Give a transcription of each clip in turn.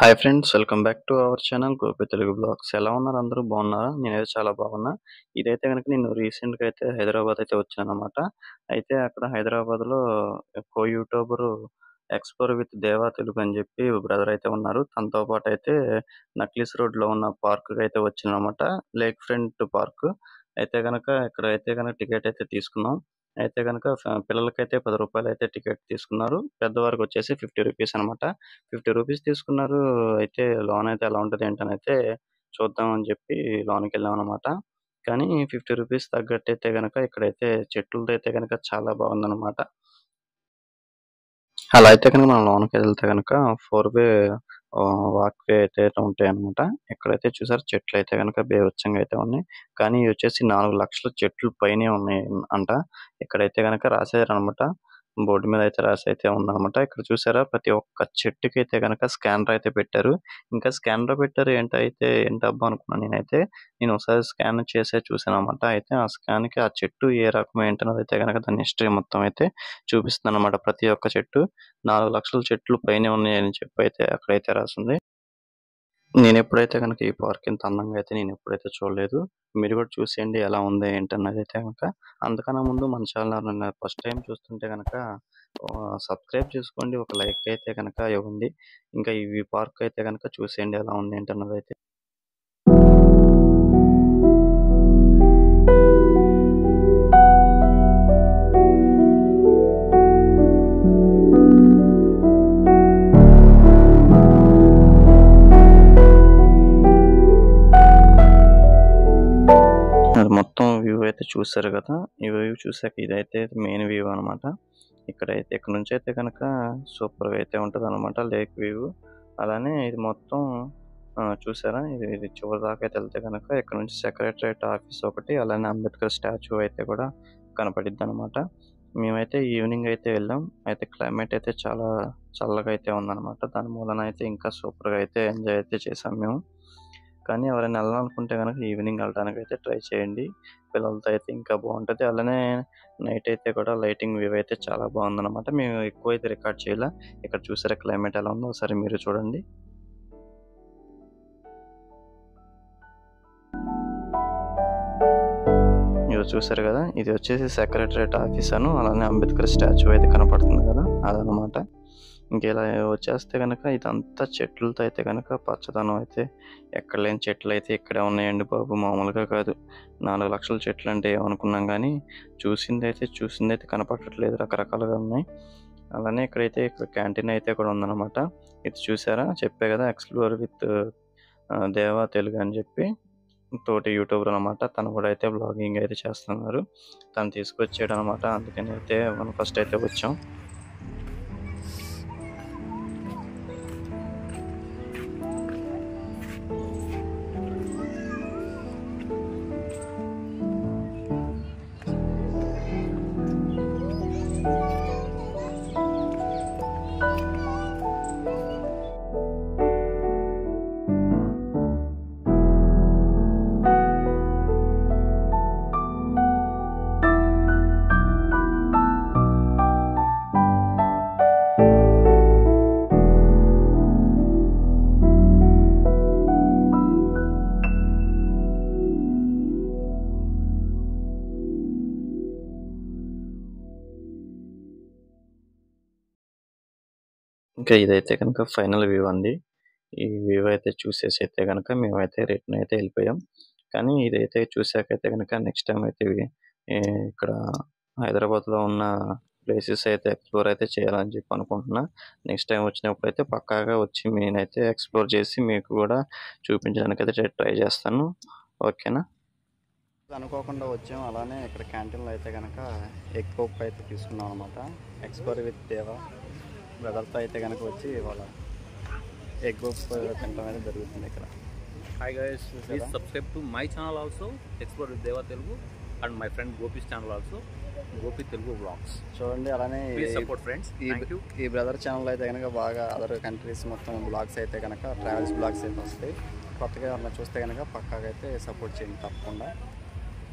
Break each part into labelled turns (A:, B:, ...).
A: Hi friends welcome back to our channel Gopi Telugu blogs ఎలా ఉన్నారు అందరూ బాగున్నారా నేనైతే చాలా బాగున్నా ఇదైతే కనుక నేను రీసెంట్ గా అయితే హైదరాబాద్ అయితే వచ్చాను అనమాట అయితే అక్కడ హైదరాబాద్ లో కో యూట్యూబర్ ఎక్స్ప్లోర్ విత్ దేవా తెలుగు అని చెప్పి బ్రదర్ అయితే ఉన్నారు తనతో పాటు అయితే నక్లిస్ రోడ్ లో ఉన్న పార్క్ అయితే వచ్చాను అనమాట లేక్ ఫ్రంట్ పార్క్ అయితే కనుక ఇక్కడ అయితే కనుక టికెట్ అయితే తీసుకున్నాం అయితే కనుక పిల్లలకైతే పది రూపాయలు అయితే టికెట్ తీసుకున్నారు పెద్దవారికి వచ్చేసి ఫిఫ్టీ రూపీస్ అనమాట ఫిఫ్టీ రూపీస్ తీసుకున్నారు అయితే లోన్ అయితే ఎలా ఉంటుంది ఏంటని అయితే చూద్దాం అని చెప్పి లోన్కి వెళ్ళాం అనమాట కానీ ఫిఫ్టీ రూపీస్ తగ్గట్టు అయితే కనుక ఇక్కడైతే చెట్లతో అయితే కనుక చాలా బాగుందన్నమాట అలా అయితే కనుక మనం లోన్కి వెళ్తే కనుక ఫోర్ వే వాక్ వే అయితే ఉంటాయి అనమాట ఇక్కడైతే చూసారు చెట్లు అయితే కనుక బేవచ్చంగా అయితే ఉన్నాయి కానీ ఇవి వచ్చేసి నాలుగు లక్షల చెట్లు పైనే ఉన్నాయి అంట ఇక్కడైతే కనుక రాశారు అనమాట బోర్డు మీద అయితే రాసి అయితే ఉందన్నమాట ఇక్కడ చూసారా ప్రతి ఒక్క చెట్టుకి అయితే కనుక స్కానర్ అయితే పెట్టారు ఇంకా స్కానర్ పెట్టారు ఏంటైతే ఏంటి అబ్బా అనుకున్నాను నేనైతే నేను ఒకసారి స్కాన్ చేసే చూసాను అనమాట అయితే ఆ స్కాన్ కి ఆ చెట్టు ఏ రకం ఏంటన్నది అయితే కనుక దాని హిస్టరీ మొత్తం అయితే చూపిస్తుంది అనమాట ప్రతి ఒక్క చెట్టు నాలుగు లక్షల చెట్లు పైనే ఉన్నాయని చెప్పి అయితే అక్కడైతే రాసింది నేను ఎప్పుడైతే కనుక ఈ పార్క్ ఇంత అందంగా అయితే నేను ఎప్పుడైతే చూడలేదు మీరు కూడా చూసేయండి ఎలా ఉంది ఏంటన్నది అయితే కనుక అంతకన్నా ముందు మన ఛానల్ ఫస్ట్ టైం చూస్తుంటే కనుక సబ్స్క్రైబ్ చేసుకోండి ఒక లైక్ అయితే కనుక ఇవ్వండి ఇంకా ఈ పార్క్ అయితే కనుక చూసేయండి ఎలా ఉంది ఏంటన్నది అయితే అది మొత్తం వ్యూ అయితే చూసారు కదా ఈ వ్యూ చూసాక ఇదైతే మెయిన్ వ్యూ అన్నమాట ఇక్కడైతే ఇక్కడ నుంచి అయితే కనుక సూపర్ గా అయితే ఉంటది అనమాట లేక్ వ్యూ అలానే ఇది మొత్తం ఆ, చూసారా ఇది ఇది చివరి దాకా అయితే వెళ్తే కనుక ఇక్కడ నుంచి సెక్రటరేట్ ఆఫీస్ ఒకటి అలానే అంబేద్కర్ స్టాచ్యూ అయితే కూడా కనపడిద్ది అనమాట మేమైతే ఈవినింగ్ అయితే వెళ్ళాం అయితే క్లైమేట్ అయితే చాలా చల్లగా అయితే ఉందన్నమాట దాని మూలన అయితే ఇంకా సూపర్ గా అయితే ఎంజాయ్ అయితే చేసాం మేము కానీ ఎవరైనా వెళ్ళాలనుకుంటే కనుక ఈవినింగ్ వెళ్ళడానికి అయితే ట్రై చేయండి పిల్లలతో అయితే ఇంకా బాగుంటది అలానే నైట్ అయితే కూడా లైటింగ్ వ్యూ అయితే చాలా బాగుందన్నమాట మేము ఎక్కువ అయితే రికార్డ్ చేయాల ఇక్కడ చూసారా క్లైమేట్ ఎలా ఉందో ఒకసారి మీరు చూడండి ఇది చూసారు కదా ఇది వచ్చేసి సెక్రటరేట్ ఆఫీస్ అను అలానే అంబేద్కర్ స్టాచ్యూ అయితే కనపడుతుంది కదా అదనమాట ఇంక ఇలా వచ్చేస్తే కనుక ఇదంతా చెట్లతో అయితే కనుక పచ్చదనం అయితే ఎక్కడ లేని చెట్లు అయితే ఇక్కడే ఉన్నాయండి బాబు మామూలుగా కాదు నాలుగు లక్షల చెట్లు అంటే ఏమనుకున్నాం కానీ చూసింది అయితే చూసింది అయితే కనపడట్లేదు రకరకాలుగా ఉన్నాయి అలానే ఇక్కడైతే ఇక్కడ క్యాంటీన్ అయితే కూడా ఉందన్నమాట ఇది చూసారా చెప్పే కదా ఎక్స్ప్లోర్ విత్ దేవా తెలుగు అని చెప్పి తోటి యూట్యూబర్ అనమాట తను కూడా అయితే బ్లాగింగ్ అయితే చేస్తున్నారు తను తీసుకొచ్చాడు అనమాట అందుకని అయితే మనం ఫస్ట్ అయితే వచ్చాం ఇంకా ఇదైతే కనుక ఫైనల్ వ్యూ అండి ఈ వ్యూ అయితే చూసేసి అయితే కనుక మేమైతే రిటర్న్ అయితే వెళ్ళిపోయాం కానీ ఇదైతే చూసాకైతే కనుక నెక్స్ట్ టైం అయితే ఇవి, ఏ, ఇక్కడ హైదరాబాద్ లో ఉన్న ప్లేసెస్ అయితే ఎక్స్ప్లోర్ అయితే చేయాలని చెప్పి అనుకుంటున్నా నెక్స్ట్ టైం వచ్చినప్పుడు అయితే పక్కాగా వచ్చి నేనైతే ఎక్స్ప్లోర్ చేసి మీకు కూడా చూపించడానికి అయితే ట్రై చేస్తాను ఓకేనా అనుకోకుండా వచ్చాం అలానే ఇక్కడ క్యాంటీన్లో అయితే కనుక ఎగ్ పోప్ అయితే తీసుకున్నాం అనమాట ఎక్స్ప్లోర్ విత్ దేవా బ్రదర్తో అయితే కనుక వచ్చి వాళ్ళ ఎగ్ పోప్ తినడం అయితే జరుగుతుంది ఇక్కడ
B: Hi guys, please subscribe to my channel also, Explore with Deva Telugu, and my friend Gopi's channel also, Gopi Telugu Vlogs.
A: చూడండి అలానే
B: Please
A: ఈ-
B: support friends.
A: ఈ
B: Thank you.
A: ఈ బ్రదర్ ఛానల్ అయితే కనుక బాగా అదర్ కంట్రీస్ మొత్తం బ్లాగ్స్ అయితే కనుక ట్రావెల్స్ బ్లాగ్స్ అయితే వస్తాయి కొత్తగా ఎవరైనా చూస్తే కనుక పక్కాగా అయితే సపోర్ట్ చేయండి తప్పకుండా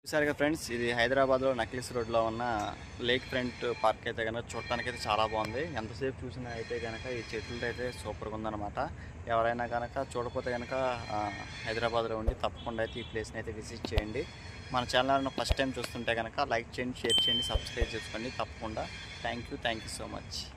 A: చూసారుగా ఫ్రెండ్స్ ఇది హైదరాబాద్లో నక్లిస్ రోడ్లో ఉన్న లేక్ ఫ్రంట్ పార్క్ అయితే కనుక చూడటానికి అయితే చాలా బాగుంది ఎంతసేపు చూసినా అయితే కనుక ఈ చెట్లు అయితే సూపర్గా ఉందన్నమాట ఎవరైనా కనుక చూడకపోతే కనుక ఆ, హైదరాబాద్లో ఉండి తప్పకుండా అయితే ఈ ప్లేస్ని అయితే విజిట్ చేయండి మన ఛానల్ను ఫస్ట్ టైం చూస్తుంటే కనుక లైక్ చేయండి షేర్ చేయండి సబ్స్క్రైబ్ చేసుకోండి తప్పకుండా thank you thank you so much